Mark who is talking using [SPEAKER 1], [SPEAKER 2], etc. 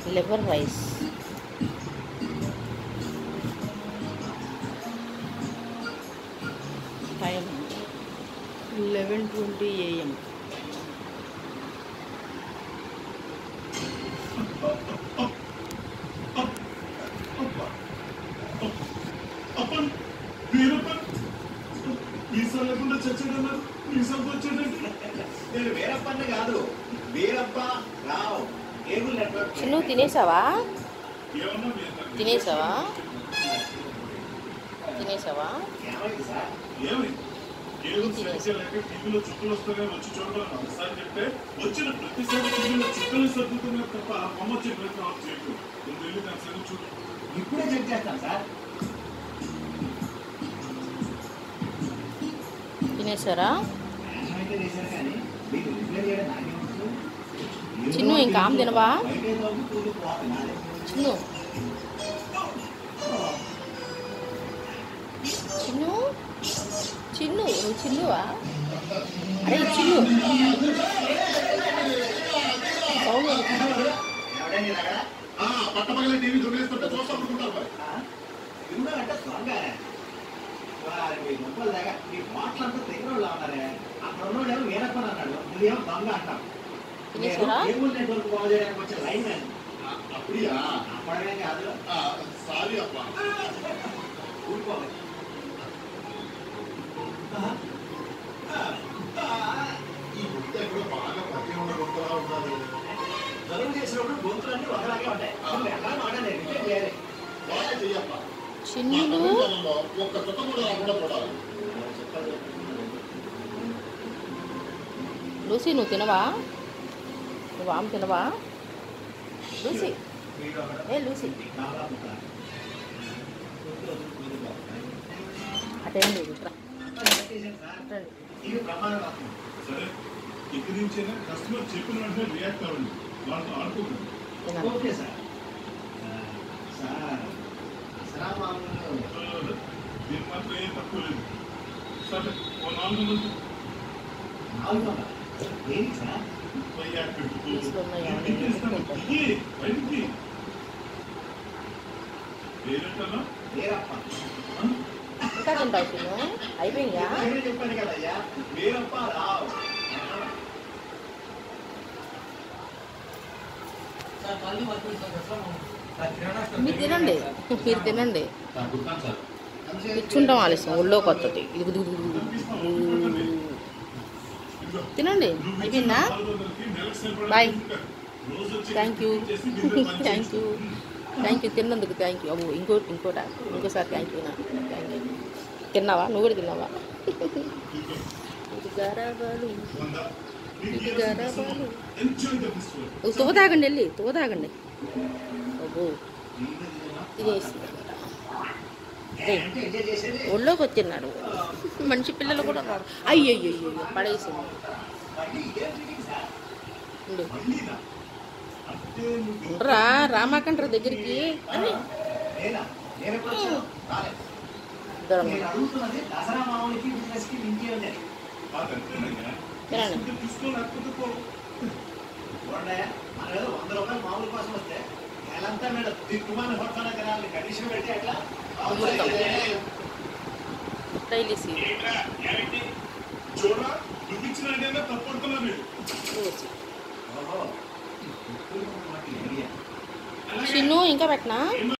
[SPEAKER 1] Liver రైస్ time eleven twenty AM
[SPEAKER 2] అప్పన్ Veerappan visa లేకుండా చచ్చాడన్నారు వీసాతో వచ్చాడంటే
[SPEAKER 3] నేను వీరప్పని కాదు వీరప్ప రావు కేబుల్ నెట్వర్క్
[SPEAKER 1] చిన్ను తినేసావా
[SPEAKER 2] ఏమన్నా మీ అందరికీ?
[SPEAKER 1] తినేసావా తినేసావా
[SPEAKER 3] ఏమైంది సార్
[SPEAKER 2] ఏమి ఏదో సరిగ్గా లేక టీవీలో చుక్కలు వస్తాయని వచ్చి చూడడం ఒకసారి చెప్తే వచ్చిన ప్రతిసారి టీవీలో చుక్కలు సర్దుతున్నారు తప్ప ఆ బొమ్మ వచ్చే ప్రయత్నం ఆఫ్ చేయకు నువ్వు వెళ్ళి దాని సంగతి చూడు
[SPEAKER 3] ఇప్పుడే చెక్ చేస్తాను సార్
[SPEAKER 1] తినేసారా
[SPEAKER 3] ఏమైతే చేశాను కానీ మీకు రిప్లై చేయడం నాకేం వస్తుంది?
[SPEAKER 1] చిన్ను, ఇంకా ఆమె తినవా?
[SPEAKER 3] బయటే లోపు కూలి పోవాలి నాదే.
[SPEAKER 1] చిన్ను చిన్ను చిన్ను నువ్వు చిన్నువా అరే చిన్ను సౌండ్ ఎందుకు?
[SPEAKER 3] ఎవడండి ఇది అక్కడ?
[SPEAKER 2] ఆ, పట్టపగలే టీవీ దొంగిలిస్తుంటే చూస్తూ అనుకుంటారు మరి.
[SPEAKER 3] ఆ? ఇరుగు అంటే దొంగ వారి మీ మొక్కలు దగ్గర మీ మాటలంతా దగ్గర వాళ్ళు ఉన్నారే అక్కడ ఉన్నోడు ఏమో వీరప్పని అన్నాడు నువ్వేమో దొంగ అంటావు నేను
[SPEAKER 1] తినేసారా
[SPEAKER 3] కేబుల్ నెట్వర్క్ బాగు చేయడానికి వచ్చే లైన్ మ్యాన్
[SPEAKER 2] ఆ, అప్పుడియా
[SPEAKER 3] అప్పడమే కాదు
[SPEAKER 2] ఆ, సారీ అప్ప
[SPEAKER 3] ఊరుకోవాలి
[SPEAKER 2] ఈ గుర్తు ఎక్కడో బాగా పట్టి ఉన్న గుర్తులా ఉన్నది
[SPEAKER 3] జలుబు చేసినప్పుడు గొంతులన్నీ ఒకలాగే ఉంటాయి నువ్వు ఎక్కడ మాట రిపేర్ చేయాలి
[SPEAKER 2] బాగా చెయ్యప్ప
[SPEAKER 1] చిన్నులు
[SPEAKER 2] ఒక్క చుట్ట కూడా రాకుండా చూడాలి
[SPEAKER 3] చెప్పాలి
[SPEAKER 1] లూసీ నువ్వు తినవా నువ్వు ఆమె తినవా లూసీ
[SPEAKER 3] వీడు ఒకడు.
[SPEAKER 1] ఏ లూసీ
[SPEAKER 3] ఈ కాలా ముక్క. గుర్తు వస్తుంది, గుర్తు పోతుంది.
[SPEAKER 1] అటేం లేదు ఇట్రా.
[SPEAKER 3] అక్కడ పెట్టేసాను సార్.
[SPEAKER 1] రండి.
[SPEAKER 3] ఇది ప్రమాదం
[SPEAKER 2] సరే ఇక్కడి నుంచైనా కస్టమర్ చెప్పిన వెంటనే రియాక్ట్ అవ్వండి వాళ్ళతో ఆడుకోకండి
[SPEAKER 1] తినాలి.
[SPEAKER 3] ఓకే సార్ ఆ, సార్ అసలు మామూలు
[SPEAKER 2] దీనికి మాత్రం ఏం తక్కువ లేదు సరే ఓ నాలుగు మంది
[SPEAKER 3] నాలుగు వందలు. దేనికి సార్
[SPEAKER 2] పోయి అక్కడికి పో.
[SPEAKER 1] తీసుకున్నాయా?
[SPEAKER 2] నేను తినేస్తాను. దిగి, బయటికి పేరేంటన్నా
[SPEAKER 3] వీరప్ప
[SPEAKER 1] ఇంకా తింటావు చిన్ను అయిపోయిందా
[SPEAKER 3] నేనే చెప్పాను కదయ్యా వీరప్ప రావు
[SPEAKER 1] మీరు తినండి మీరు తినండి
[SPEAKER 2] గుర్తాను సార్
[SPEAKER 1] కూర్చుంటాం ఆలస్యం ఒళ్ళో కొత్తది ఇది గుదు గుదు గుదు గుదు.
[SPEAKER 2] ఇదిగో.
[SPEAKER 1] తినండి అయిపోయిందా Bye. Thank you thank you thank you తిన్నందుకు థ్యాంక్ యూ అమ్మో ఇంకో ఇంకోట ఇంకోసారి థ్యాంక్ యూ నా థ్యాంక్ యూ తిన్నావా నువ్వు కూడా తిన్నావా ఇది గరబలు ఇది గరబలు ఓ, తువ్వ తాగండి వెళ్ళి తువ్వ తాగండి అబ్బో తినేసి ఏయ్,
[SPEAKER 3] అంటే ఎంజాయ్ చేసేది
[SPEAKER 1] ఒళ్ళోకి వచ్చిన్నాడు మనిషి పిల్లలు కూడా ఉన్నారు అయ్యో అయ్యో పడేసింది
[SPEAKER 3] మళ్ళీ ఇదేం ఫీలింగ్ సార్
[SPEAKER 1] ఉండు
[SPEAKER 2] మళ్ళీనా? అంటే నువ్వు
[SPEAKER 1] రా రామాకండ్ర దగ్గరికి అని
[SPEAKER 3] నేనా నేను ఎప్పుడు వచ్చాను రాలేదు
[SPEAKER 1] దూరం
[SPEAKER 3] నేను అడుగుతున్నది దసరా మామూలుకి బిజినెస్ కి లింక్ ఉంది
[SPEAKER 2] అదంతేనయ్యా.
[SPEAKER 1] తినండి.
[SPEAKER 2] తీసుకుంటే తీసుకో లేకపోతే పో.
[SPEAKER 3] చూడండి మన ఏదో వంద రూపాయలు మామూలు కోసం వస్తే నెలంతా మీరు దిక్కుమాని హోటల్ దగ్గర కండిషన్ పెట్టి అట్లా
[SPEAKER 1] అమృతం. టైలీసి
[SPEAKER 2] ఏంట్రా? ఏమిటి? చూడరా నువ్వు ఇచ్చిన ఐడియానే తప్పడుతున్నా మీరు
[SPEAKER 1] చూసి
[SPEAKER 3] ఓహో ఇప్పుడు మాకు ఐడియా
[SPEAKER 2] అలాగే
[SPEAKER 1] చిన్ను ఇంకా పెట్టనా